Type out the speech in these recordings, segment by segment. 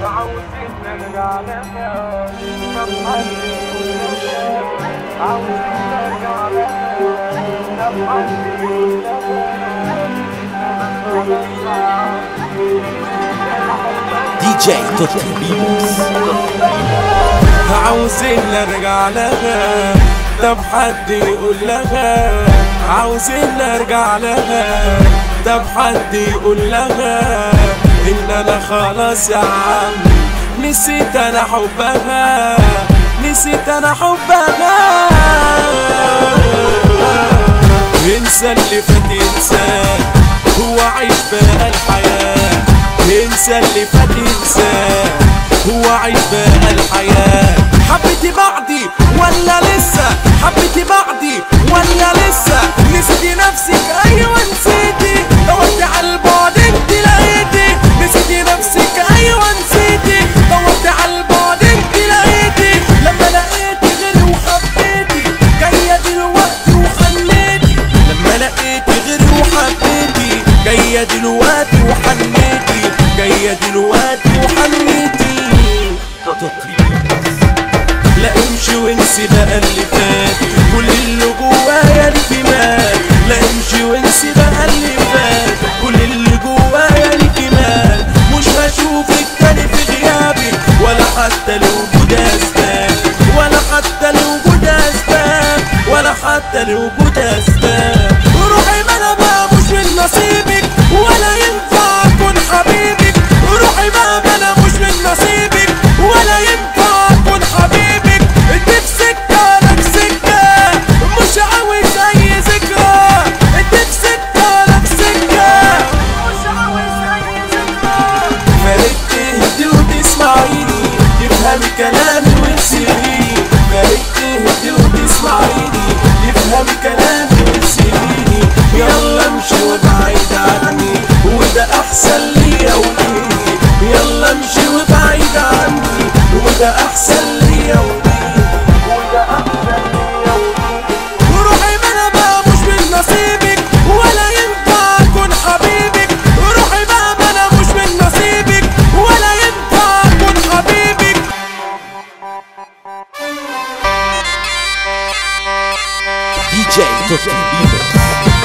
عاوزين نرجع لها طب حد يقول لها عاوزين نرجع لها طب حد يقول دي جي توتي بيبوس عاوزين نرجع لها طب حد يقول لها عاوزين نرجع لها طب حد يقول لها ان انا خلاص يا عم نسيت انا حبها نسيت انا حبها انسى اللي فات انساه هو عيش بقى الحياة انسى اللي فات انساه هو عيش بقى الحياة حبيتي بعدي ولا لسه حبيتي بعدي ولا لسه نسيتي نفسك ايوه نسيتي دورتي على البعد انت لقيتي نسيتي نفسك ايوه نسيتي دورتي على البعد انت لقيتي لما لقيتي غيري وحبيتي جايه دلوقتي وحنيتي لما لقيتي غيري وحبيتي جايه دلوقتي وحنيتي جايه دلوقتي وحنيتي لا امشي وانسي بقى اللي فات كل اللي جوايا ليكي مات لا امشي وانسي بقى اللي فات كل اللي جوايا ليكي مات مش هشوفك تاني في غيابك ولا حتى لوجود اسباب ولا حتى لوجود اسباب ولا حتى لوجود اسباب روحي ما انا بقى مش من نصيبك ولا ينفع اكون حبيبك روحي ما انا مش من نصيبك ولا ينفع اكون حبيبك انت في سكه انا في سكه مش عاوز اي ذكرى انت في سكه انا في سكه مش عاوز اي ذكرى فارق تهدي وتسمعيني تفهمي كلامي وتسيبيني فارق تهدي وتسمعيني تفهمي كلامي وتسيبيني يلا امشي وابعد عني وده احسن ليا وليكي يلا امشي وابعد عني وده احسن ليا وليكي وده احسن ليا وليكي وروحي ما انا بقى مش من نصيبك ولا ينفع اكون حبيبك روحي بقى ما انا مش من نصيبك ولا ينفع اكون حبيبك دي جي توتي بيبوس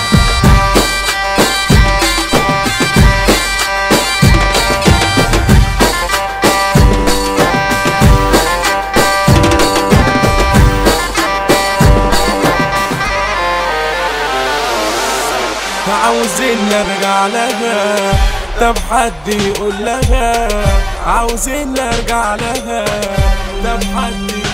عاوزين نرجع لها طب حد يقول لها عاوزين نرجع لها طب حد